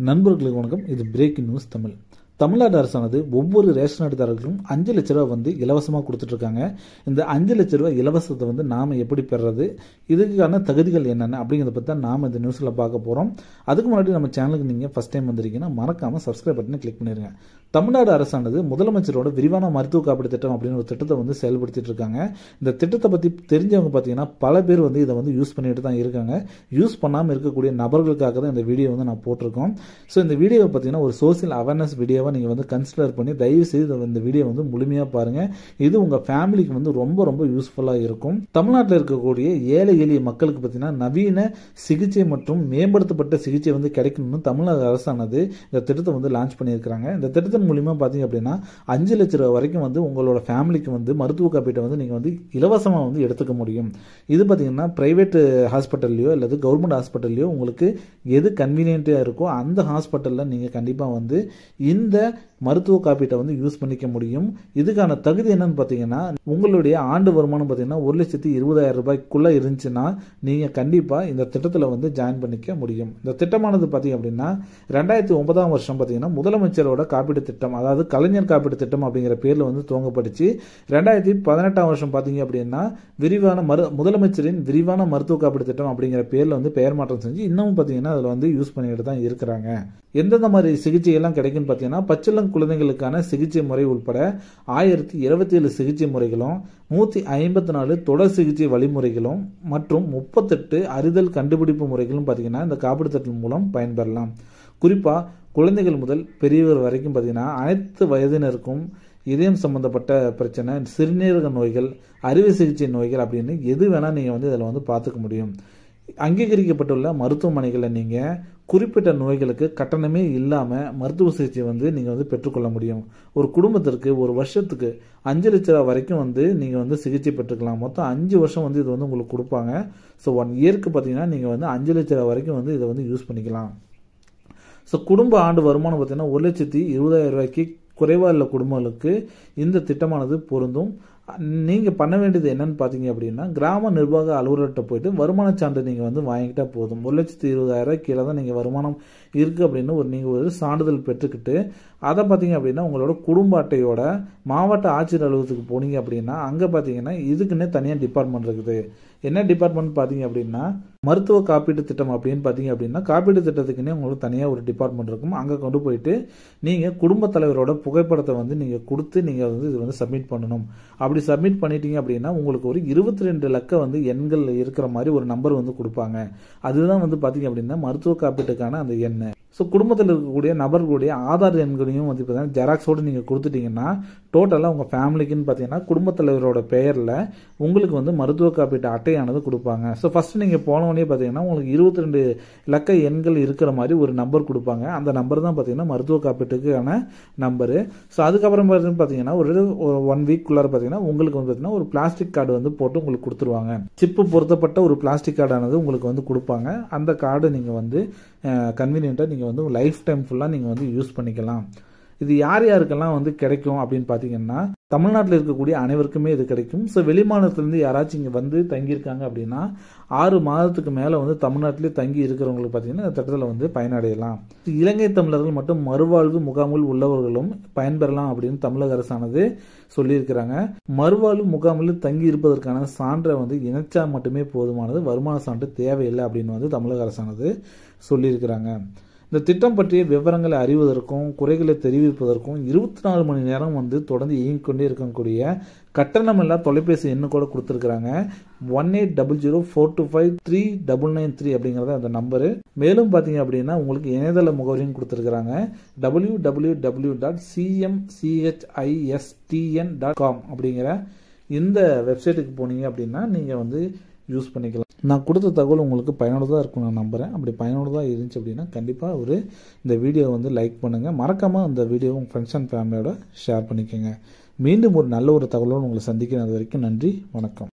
நண்பர்களுக்கு வணக்கம் இது பிரேக்கிங் நியூஸ் தமிழ் தமிழ்நாடு அரசானது ஒவ்வொரு ரேஷன் அட்டைதாரர்களுக்கும் அஞ்சு லட்ச ரூபா வந்து இலவசமாக கொடுத்துட்டு இருக்காங்க இந்த அஞ்சு லட்ச ரூபா இலவசத்தை வந்து நாம் எப்படி பெறுறது இதுக்கான தகுதிகள் என்னென்ன அப்படிங்கிறத பற்றி தான் நாம் இந்த நியூஸில் பார்க்க போகிறோம் அதுக்கு முன்னாடி நம்ம சேனலுக்கு நீங்கள் ஃபஸ்ட் டைம் வந்திருக்கீங்கன்னா மறக்காமல் சப்ஸ்கிரைப் பட்டனை கிளிக் பண்ணிடுங்க தமிழ்நாடு அரசானது முதலமைச்சரோட விரிவான மருத்துவ காப்பீடு திட்டம் அப்படின்னு ஒரு திட்டத்தை வந்து செயல்படுத்திட்டு இருக்காங்க இந்த திட்டத்தை பற்றி தெரிஞ்சவங்க பார்த்தீங்கன்னா பல பேர் வந்து இதை வந்து யூஸ் பண்ணிட்டு தான் இருக்காங்க யூஸ் பண்ணாமல் இருக்கக்கூடிய நபர்களுக்காக தான் இந்த வீடியோ வந்து நான் போட்டிருக்கோம் ஸோ இந்த வீடியோவை பார்த்தீங்கன்னா ஒரு சோசியல் அவேர்னஸ் வீடியோவை நீங்கள் வந்து கன்சிடர் பண்ணி தயவு செய்து இந்த வீடியோ வந்து முழுமையாக பாருங்கள் இது உங்கள் ஃபேமிலிக்கு வந்து ரொம்ப ரொம்ப யூஸ்ஃபுல்லாக இருக்கும் தமிழ்நாட்டில் இருக்கக்கூடிய ஏழை எளிய மக்களுக்கு பார்த்தீங்கன்னா நவீன சிகிச்சை மற்றும் மேம்படுத்தப்பட்ட சிகிச்சை வந்து கிடைக்கணும்னு தமிழ்நாடு அரசானது இந்த திட்டத்தை வந்து லான்ச் பண்ணியிருக்கிறாங்க இந்த திட்டத்தின் மூலிமா பார்த்தீங்க அப்படின்னா அஞ்சு லட்ச ரூபா வரைக்கும் வந்து உங்களோட ஃபேமிலிக்கு வந்து மருத்துவ காப்பீட்டை வந்து நீங்கள் வந்து இலவசமாக வந்து எடுத்துக்க முடியும் இது பார்த்தீங்கன்னா ப்ரைவேட் ஹாஸ்பிட்டல்லையோ அல்லது கவர்மெண்ட் ஹாஸ்பிட்டல்லையோ உங்களுக்கு எது கன்வீனியன்ட்டாக இருக்கோ அந்த ஹாஸ்பிட்டலில் நீங்கள் கண்டிப்பாக வந்து இந்த மருத்துவ காப்பீட்டை வந்து யூஸ் பண்ணிக்க முடியும் இதுக்கான தகுதி என்னன்னு பார்த்தீங்கன்னா உங்களுடைய ஆண்டு வருமானம் பார்த்தீங்கன்னா ஒரு லட்சத்தி இருபதாயிரம் ரூபாய்க்குள்ளே இருந்துச்சுன்னா நீங்கள் கண்டிப்பாக இந்த திட்டத்தில் வந்து ஜாயின் பண்ணிக்க முடியும் இந்த திட்டமானது பார்த்தீங்க அப்படின்னா ரெண்டாயிரத்தி ஒன்பதாம் வருஷம் பார்த்தீங்கன்னா முதலமைச்சரோட காப்பீடு திட்டம் அதாவது கலைஞர் காப்பீடு திட்டம் அப்படிங்கிற பேரில் வந்து துவங்கப்பட்டுச்சு ரெண்டாயிரத்தி பதினெட்டாம் வருஷம் பார்த்தீங்க அப்படின்னா விரிவான மரு முதலமைச்சரின் விரிவான மருத்துவ காப்பீடு திட்டம் அப்படிங்கிற பேரில் வந்து பெயர் மாற்றம் செஞ்சு இன்னமும் பார்த்தீங்கன்னா அதில் வந்து யூஸ் பண்ணிட்டு தான் இருக்கிறாங்க எந்தெந்த மாதிரி சிகிச்சை எல்லாம் கிடைக்குன்னு பார்த்தீங்கன்னா பச்சிளம் குழந்தைகளுக்கான சிகிச்சை முறை உட்பட ஆயிரத்தி இருபத்தி ஏழு சிகிச்சை முறைகளும் நூற்றி ஐம்பத்தி நாலு தொடர் சிகிச்சை வழிமுறைகளும் மற்றும் முப்பத்தெட்டு அறிதல் கண்டுபிடிப்பு முறைகளும் பார்த்தீங்கன்னா இந்த காப்பீடு திட்டம் மூலம் பயன்பெறலாம் குறிப்பாக குழந்தைகள் முதல் பெரியவர் வரைக்கும் பார்த்தீங்கன்னா அனைத்து வயதினருக்கும் இதயம் சம்பந்தப்பட்ட பிரச்சனை சிறுநீரக நோய்கள் அறுவை சிகிச்சை நோய்கள் அப்படின்னு எது வேணால் நீங்கள் வந்து இதில் வந்து பார்த்துக்க முடியும் அங்கீகரிக்கப்பட்டுள்ள மருத்துவமனைகளில் நீங்கள் குறிப்பிட்ட நோய்களுக்கு கட்டணமே இல்லாமல் மருத்துவ சிகிச்சை வந்து நீங்கள் வந்து பெற்றுக்கொள்ள முடியும் ஒரு குடும்பத்திற்கு ஒரு வருஷத்துக்கு அஞ்சு லட்ச ரூபா வரைக்கும் வந்து நீங்கள் வந்து சிகிச்சை பெற்றுக்கலாம் மொத்தம் அஞ்சு வருஷம் வந்து இது வந்து உங்களுக்கு கொடுப்பாங்க ஸோ ஒன் இயருக்கு பார்த்தீங்கன்னா நீங்கள் வந்து அஞ்சு லட்ச ரூபா வரைக்கும் வந்து இதை வந்து யூஸ் பண்ணிக்கலாம் ஸோ குடும்ப ஆண்டு வருமானம் பார்த்தீங்கன்னா ஒரு லட்சத்தி இருபதாயிரம் ரூபாய்க்கு குறைவாக உள்ள குடும்பங்களுக்கு இந்த திட்டமானது பொருந்தும் நீங்கள் பண்ண வேண்டியது என்னன்னு பார்த்தீங்க அப்படின்னா கிராம நிர்வாக அலுவலர்கிட்ட போயிட்டு வருமான சான்று நீங்கள் வந்து வாங்கிக்கிட்டா போதும் ஒரு லட்சத்தி இருபதாயிரம் கீழே தான் நீங்கள் வருமானம் இருக்குது அப்படின்னு ஒரு நீங்கள் ஒரு சான்றிதழ் பெற்றுக்கிட்டு அதை பார்த்தீங்க அப்படின்னா உங்களோட குடும்ப அட்டையோட மாவட்ட ஆட்சியர் அலுவலகத்துக்கு போனீங்க அப்படின்னா அங்கே பார்த்தீங்கன்னா இதுக்குன்னே தனியாக டிபார்ட்மெண்ட் இருக்குது என்ன டிபார்ட்மெண்ட் பார்த்தீங்க அப்படின்னா மருத்துவ காப்பீட்டு திட்டம் அப்படின்னு பார்த்தீங்க அப்படின்னா காப்பீட்டு திட்டத்துக்குன்னே உங்களுக்கு தனியாக ஒரு டிபார்ட்மெண்ட் இருக்கும் அங்கே கொண்டு போயிட்டு நீங்கள் குடும்பத் தலைவரோட புகைப்படத்தை வந்து நீங்கள் கொடுத்து நீங்கள் வந்து இது வந்து சப்மிட் பண்ணணும் அப்படி சப்மிட் பண்ணிட்டீங்க அப்படின்னா உங்களுக்கு ஒரு இருபத்தி ரெண்டு லக்க வந்து எண்கள் இருக்கிற மாதிரி ஒரு நம்பர் வந்து கொடுப்பாங்க அதுதான் வந்து பார்த்தீங்க அப்படின்னா மருத்துவ காப்பீட்டுக்கான அந்த எண் ஸோ குடும்பத்தில் இருக்கக்கூடிய நபர்களுடைய ஆதார் எண்களையும் வந்து பார்த்தீங்கன்னா ஜெராக்ஸோடு நீங்கள் கொடுத்துட்டீங்கன்னா டோட்டலாக உங்கள் ஃபேமிலிக்குன்னு பார்த்தீங்கன்னா குடும்பத் தலைவரோட பெயரில் உங்களுக்கு வந்து மருத்துவ காப்பீட்டு அட்டையானது கொடுப்பாங்க ஸோ ஃபஸ்ட்டு நீங்கள் போனவொடனே பார்த்தீங்கன்னா உங்களுக்கு இருபத்தி ரெண்டு இலக்க எண்கள் இருக்கிற மாதிரி ஒரு நம்பர் கொடுப்பாங்க அந்த நம்பர் தான் பார்த்தீங்கன்னா மருத்துவ காப்பீட்டுக்கான நம்பரு ஸோ அதுக்கப்புறம் பார்த்தீங்கன்னா ஒரு ஒன் வீக்குள்ளார பார்த்தீங்கன்னா உங்களுக்கு வந்து பார்த்தீங்கன்னா ஒரு பிளாஸ்டிக் கார்டு வந்து போட்டு உங்களுக்கு கொடுத்துருவாங்க சிப்பு பொருத்தப்பட்ட ஒரு பிளாஸ்டிக் கார்டானது உங்களுக்கு வந்து கொடுப்பாங்க அந்த கார்டு நீங்கள் வந்து கன்வீனியண்ட்டாக நீங்கள் வந்து லைஃப் டைம் ஃபுல்லாக நீங்கள் வந்து யூஸ் பண்ணிக்கலாம் இது யார் யாருக்கெல்லாம் வந்து கிடைக்கும் அப்படின்னு பார்த்தீங்கன்னா தமிழ்நாட்டில் இருக்கக்கூடிய அனைவருக்குமே இது கிடைக்கும் ஸோ வெளிமாநிலத்திலேருந்து யாராச்சும் இங்கே வந்து தங்கியிருக்காங்க அப்படின்னா ஆறு மாதத்துக்கு மேலே வந்து தமிழ்நாட்டிலே தங்கி இருக்கிறவங்களுக்கு பார்த்தீங்கன்னா இந்த திட்டத்தில் வந்து பயனடையலாம் இலங்கை தமிழர்கள் மற்றும் மறுவாழ்வு முகாமில் உள்ளவர்களும் பயன்பெறலாம் அப்படின்னு தமிழக அரசானது சொல்லியிருக்கிறாங்க மறுவாழ்வு முகாமில் தங்கி இருப்பதற்கான சான்றை வந்து இணைச்சா மட்டுமே போதுமானது வருமான சான்று தேவையில்லை அப்படின்னு வந்து தமிழக அரசானது சொல்லியிருக்கிறாங்க இந்த திட்டம் பற்றிய விவரங்களை அறிவதற்கும் குறைகளை தெரிவிப்பதற்கும் இருபத்தி நாலு மணி நேரம் வந்து தொடர்ந்து இயங்கிக் கொண்டே இருக்கக்கூடிய கட்டணமில்லா தொலைபேசி எண்ணு கூட கொடுத்துருக்குறாங்க one eight double zero four two five three double nine three அப்படிங்கிறத அந்த நம்பரு மேலும் பார்த்தீங்க அப்படின்னா உங்களுக்கு இணையதள முகவரியும் கொடுத்துருக்குறாங்க W W W dot CMCHISTN dot com அப்படிங்கிற இந்த வெப்சைட்டுக்கு போனீங்க அப்படின்னா நீங்கள் வந்து யூஸ் பண்ணிக்கலாம் நான் கொடுத்த தகவல் உங்களுக்கு பயனுள்ளதாக இருக்கும் நான் நம்புகிறேன் அப்படி பயனுள்ளதாக இருந்துச்சு அப்படின்னா கண்டிப்பாக ஒரு இந்த வீடியோ வந்து லைக் பண்ணுங்கள் மறக்காமல் அந்த வீடியோ உங்கள் ஃப்ரெண்ட்ஸ் அண்ட் ஃபேமிலியோட ஷேர் பண்ணிக்கோங்க மீண்டும் ஒரு நல்ல ஒரு தகவலோடு உங்களை சந்திக்கிறேன் அது வரைக்கும் நன்றி வணக்கம்